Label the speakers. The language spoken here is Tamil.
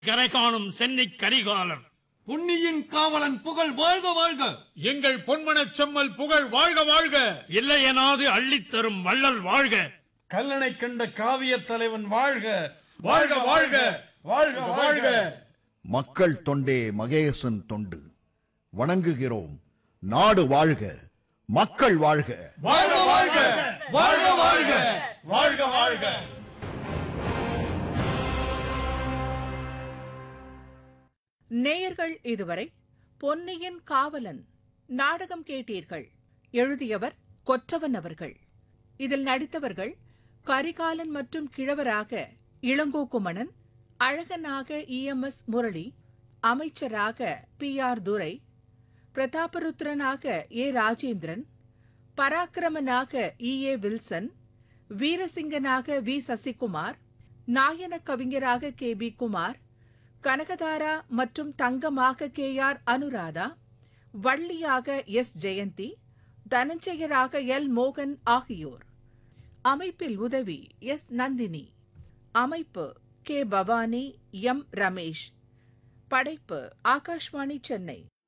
Speaker 1: கரை காணும் சென்னை கரிகாலர்
Speaker 2: பொன்னியின் காவலன் புகழ் வாழ்க வாழ்க
Speaker 3: எங்கள் பொன்மனச் செம்மல் புகழ் வாழ்க வாழ்க
Speaker 1: இல்லையனாது அள்ளித்தரும் வள்ளல் வாழ்க
Speaker 4: கல்லணை கண்ட காவிய தலைவன் வாழ்க
Speaker 3: வாழ்க வாழ்க வாழ்க வாழ்க
Speaker 5: மக்கள் தொண்டே மகேசன் தொண்டு வணங்குகிறோம் நாடு வாழ்க மக்கள் வாழ்க
Speaker 3: வாழ்க வாழ்க வாழ்க வாழ்க வாழ்க வாழ்க
Speaker 6: நேயர்கள் இதுவரை பொன்னியின் காவலன் நாடகம் கேட்டீர்கள் எழுதியவர் கொற்றவன் அவர்கள் இதில் நடித்தவர்கள் கரிகாலன் மற்றும் கிழவராக இளங்கோக்குமணன் அழகனாக இஎம்எஸ் முரளி அமைச்சராக பி ஆர் துரை பிரதாபருத்ரனாக ஏ ராஜேந்திரன் பராக்கிரமனாக இ ஏ வில்சன் வீரசிங்கனாக வி சசிகுமார் நாயன கவிஞராக கே பி குமார் கனகதாரா மற்றும் தங்கமாக கே ஆர் அனுராதா வள்ளியாக எஸ் ஜெயந்தி தனஞ்சயராக எல் மோகன் ஆகியோர் அமைப்பில் உதவி எஸ் நந்தினி அமைப்பு கே பவானி எம் ரமேஷ் படைப்பு ஆகாஷ்வாணி சென்னை